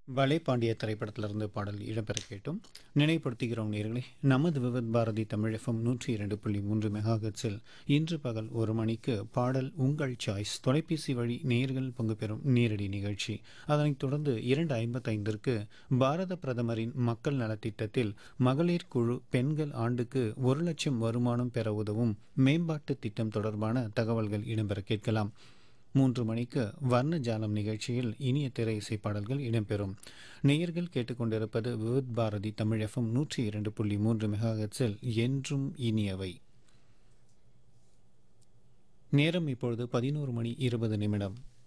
பலே பாண்டிய திரைப்படத்திலிருந்து பாடல் இடம்பெற கேட்டும் நினைப்படுத்துகிறோம் நேர்களே நமது விவத் பாரதி தமிழ் எஃப்எம் நூற்றி இரண்டு புள்ளி மூன்று மெகாஹெட்ஸில் இன்று பகல் ஒரு மணிக்கு பாடல் உங்கள் சாய்ஸ் தொலைபேசி வழி நேர்கள் பங்கு பெறும் நேரடி நிகழ்ச்சி அதனைத் தொடர்ந்து இரண்டு ஐம்பத்தைந்திற்கு பாரத பிரதமரின் மக்கள் நலத்திட்டத்தில் மகளிர் குழு பெண்கள் ஆண்டுக்கு ஒரு லட்சம் வருமானம் பெற உதவும் மேம்பாட்டு திட்டம் தொடர்பான தகவல்கள் இடம்பெற கேட்கலாம் மூன்று மணிக்கு வர்ண ஜாலம் நிகழ்ச்சியில் இனிய திரை இசை பாடல்கள் இடம்பெறும் நேயர்கள் கேட்டுக்கொண்டிருப்பது விவித் பாரதி தமிழ் எஃப்எம் நூற்றி இரண்டு புள்ளி மூன்று மெகாஹெட்ஸில் என்றும் இனியவை நேரம் இப்பொழுது பதினோரு மணி இருபது நிமிடம்